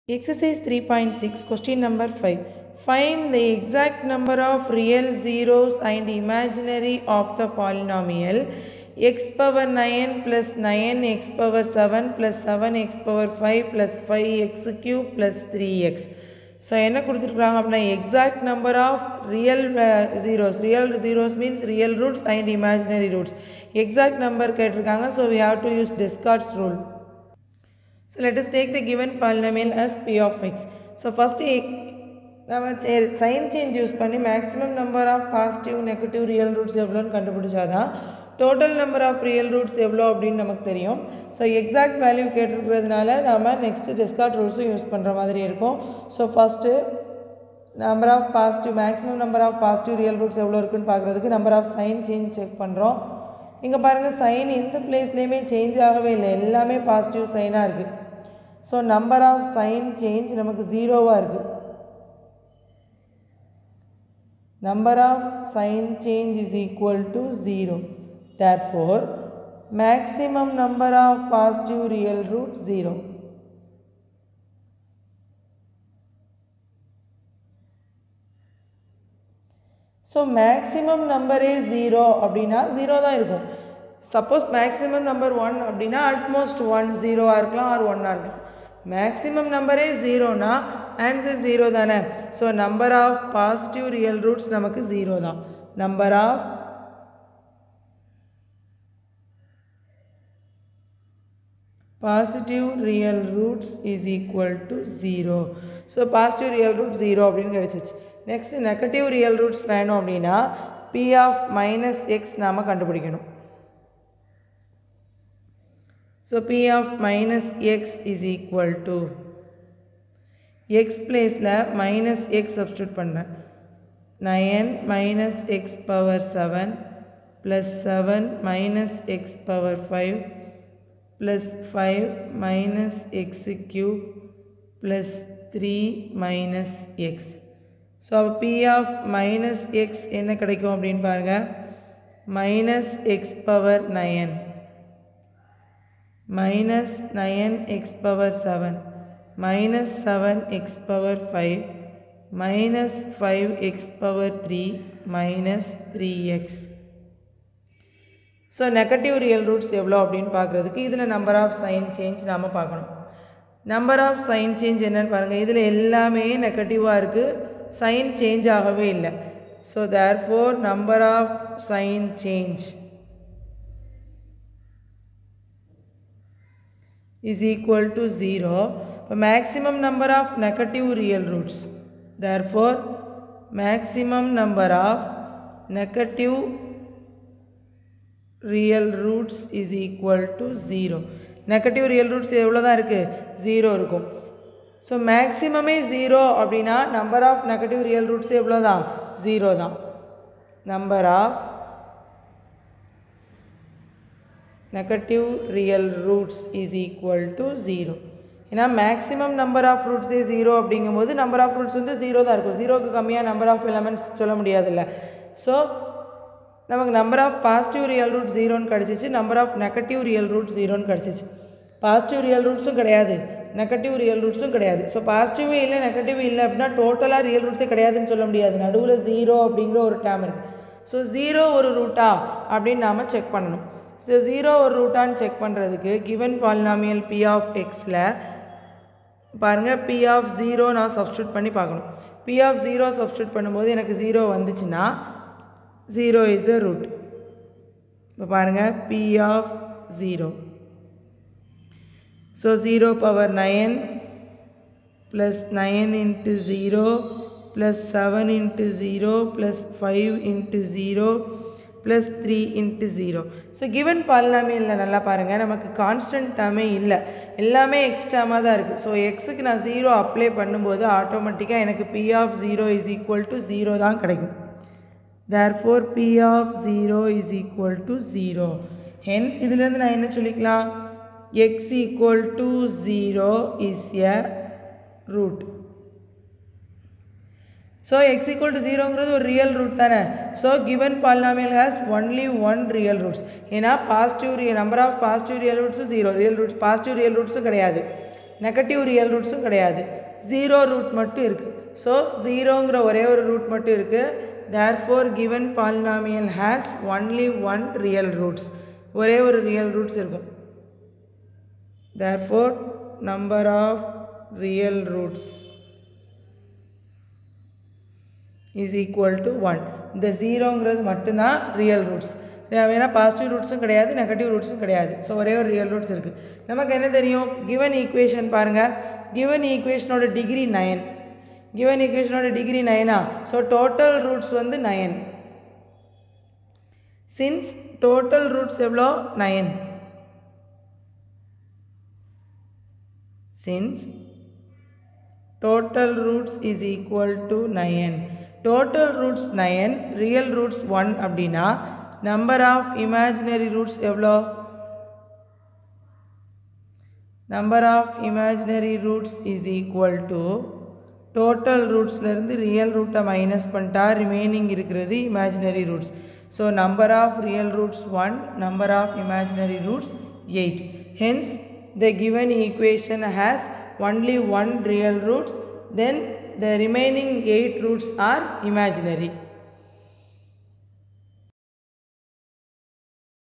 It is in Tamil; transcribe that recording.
Exercise 3.6, question number 5. Find the exact number of real zeros and imaginary of the polynomial x power 9 plus 9x power 7 plus 7x power 5 plus 5x cube plus 3x. So என்ன கொடுத்துருக்குறாங்க அப்படின்னா exact number of real zeros real zeros means real roots and imaginary roots exact number கேட்டிருக்காங்க so we have to use Descartes rule So let us take the given polynomial as p of x. So first நம்ம சைன் சேஞ்ச் யூஸ் பண்ணி maximum number of positive negative real roots எவ்வளோன்னு கண்டுபிடிச்சாதான் total number of real roots எவ்வளோ அப்படின்னு நமக்கு தெரியும் ஸோ எக்ஸாக்ட் வேல்யூ கேட்டிருக்கிறதுனால நம்ம நெக்ஸ்ட்டு டிஸ்கார்ட் ரூல்ஸும் யூஸ் பண்ணுற மாதிரி இருக்கும் so first number of positive maximum number of positive real roots எவ்வளோ இருக்குன்னு பார்க்குறதுக்கு number of sign change check பண்ணுறோம் இங்கே பாருங்கள் சைன் எந்த பிளேஸ்லேயுமே சேஞ்ச் ஆகவே இல்லை எல்லாமே பாசிட்டிவ் சைனாக இருக்குது so number of sign change நமக்கு ஜீரோவாக இருக்குது number of sign change is equal to 0 therefore maximum number of positive real root 0 so maximum நம்பரே ஜீரோ அப்படின்னா ஜீரோ தான் இருக்கும் சப்போஸ் மேக்ஸிமம் நம்பர் ஒன் அப்படின்னா அட்மோஸ்ட் ஒன் ஜீரோவாக இருக்கலாம் ஆர் ஒன்னாக இருக்கலாம் மேக்ஸிமம் நம்பரே ஜீரோனா ஆன்சர் ஜீரோ தானே so number of positive real roots நமக்கு ஜீரோ தான் number of positive real roots is equal to zero so positive real root zero அப்படின்னு கிடச்சிச்சு நெக்ஸ்ட் நெகட்டிவ் ரியல் ரூட்ஸ் வேணும் அப்படின்னா பி ஆஃப் மைனஸ் எக்ஸ் நாம் கண்டுபிடிக்கணும் so P of minus x is equal to x பிளேஸில் மைனஸ் எக்ஸ் சப்ஸ்டியூட் பண்ணேன் nine minus x power seven plus seven minus x power five plus five minus x cube plus three minus x so அப்போ பி ஆஃப் மைனஸ் எக்ஸ் என்ன கிடைக்கும் அப்படின்னு பாருங்கள் minus x power nine minus nine x power seven minus 7x power 5 minus 5x power 3 minus 3x so negative real roots எவ்வளோ அப்படின்னு பார்க்குறதுக்கு இதில் நம்பர் ஆஃப் சைன் சேஞ்ச் நாம் பார்க்கணும் நம்பர் ஆஃப் சைன் சேஞ்ச் என்னன்னு பாருங்கள் இதில் எல்லாமே நெகட்டிவாக இருக்குது சைன் சேஞ்ச் ஆகவே இல்லை so therefore number of sign change is equal to 0 the maximum number of negative real roots therefore maximum number of negative real roots is equal to 0 negative real roots எவ்வளோ தான் இருக்குது ஜீரோ இருக்கும் ஸோ மேக்ஸிமமே ஜீரோ அப்படின்னா number of negative real roots எவ்வளோ தான் ஜீரோ தான் number of negative real roots is equal to 0 ஏன்னா மேக்ஸிமம் நம்பர் ஆஃப் ரூட்ஸே ஜீரோ அப்படிங்கும்போது நம்பர் ஆஃப் ரூட்ஸ் வந்து ஜீரோ தான் இருக்கும் ஜீரோக்கு கம்மியாக நம்பர் ஆஃப் எலமெண்ட்ஸ் சொல்ல முடியாதுல்ல ஸோ நமக்கு number of positive real root ஜீரோன்னு கிடச்சிச்சு number of negative real root ஜீரோன்னு கிடச்சிச்சு பாசிட்டிவ் ரியல் ரூட்ஸும் கிடையாது நெகட்டிவ் ரியல் ரூட்ஸும் கிடையாது ஸோ பாசிட்டிவே இல்லை நெகட்டிவ் இல்லை அப்படின்னா டோட்டலாக ரியல் ரூட்ஸே கிடையாதுன்னு சொல்ல முடியாது நடுவில் ஜீரோ அப்படிங்கிற ஒரு டேம் இருக்குது ஸோ ஜீரோ ஒரு ரூட்டா அப்படின்னு நாம் செக் பண்ணணும் ஸோ ஜீரோ ஒரு ரூட்டான்னு செக் பண்ணுறதுக்கு கிவன் பாலினாமியல் பி ஆஃப் எக்ஸில் பாருங்கள் பி ஆஃப் ஜீரோ நான் சப்ஸ்டியூட் பண்ணி பார்க்கணும் பி ஆஃப் ஜீரோ சப்ஸ்டியூட் பண்ணும்போது எனக்கு ஜீரோ வந்துச்சுன்னா ஜீரோ இஸ் அ ரூட் இப்போ பாருங்கள் P of zero so zero power nine plus nine into zero plus seven into zero plus five into zero plus three into zero so given பாலினாமியலில் நல்லா பாருங்கள் நமக்கு கான்ஸ்டன்ட் டேமே இல்லை எல்லாமே எக்ஸ்ட்ராமாக தான் இருக்குது ஸோ எக்ஸுக்கு நான் ஜீரோ அப்ளை பண்ணும்போது ஆட்டோமேட்டிக்காக எனக்கு P of zero is equal to zero தான் கிடைக்கும் therefore P of zero is equal to zero hence இதுலேருந்து நான் என்ன சொல்லிக்கலாம் x equal to zero is a root so x equal to ஜீரோங்கிறது ஒரு ரியல் ரூட் தானே so given polynomial has only one real roots ஏன்னா positive real number of positive real ரூட்ஸும் zero real roots positive real ரூட்ஸும் கிடையாது நெகட்டிவ் ரியல் ரூட்ஸும் கிடையாது ஜீரோ ரூட் மட்டும் இருக்குது ஸோ ஜீரோங்கிற ஒரே ஒரு ரூட் மட்டும் இருக்குது therefore given polynomial has only one real roots ஒரே ஒரு ரியல் ரூட்ஸ் இருக்கும் therefore number of real roots is equal to one இந்த ஜீரோங்கிறது மட்டும்தான் ரியல் ரூட்ஸ் ஏன்னா பாசிட்டிவ் ரூட்ஸும் கிடையாது நெகட்டிவ் ரூட்ஸும் கிடையாது ஸோ ஒரே ஒரு ரியல் ரூட்ஸ் இருக்குது நமக்கு என்ன தெரியும் கிவன் ஈக்குவேஷன் பாருங்கள் கிவன் ஈக்குவேஷனோட டிகிரி நயன் கிவன் ஈக்குவேஷனோட டிகிரி நயனா ஸோ டோட்டல் ரூட்ஸ் வந்து நயன் சின்ஸ் டோட்டல் ரூட்ஸ் எவ்வளோ nine since total roots is equal to 9 total roots 9 real roots 1 அப்படின்னா number of imaginary roots எவ்வளோ number of imaginary roots is equal to total rootsலேருந்து real root மைனஸ் பண்ணிட்டா remaining இருக்கிறது imaginary roots so number of real roots 1 number of imaginary roots 8 hence the given equation has only one real roots then the remaining 8 roots are imaginary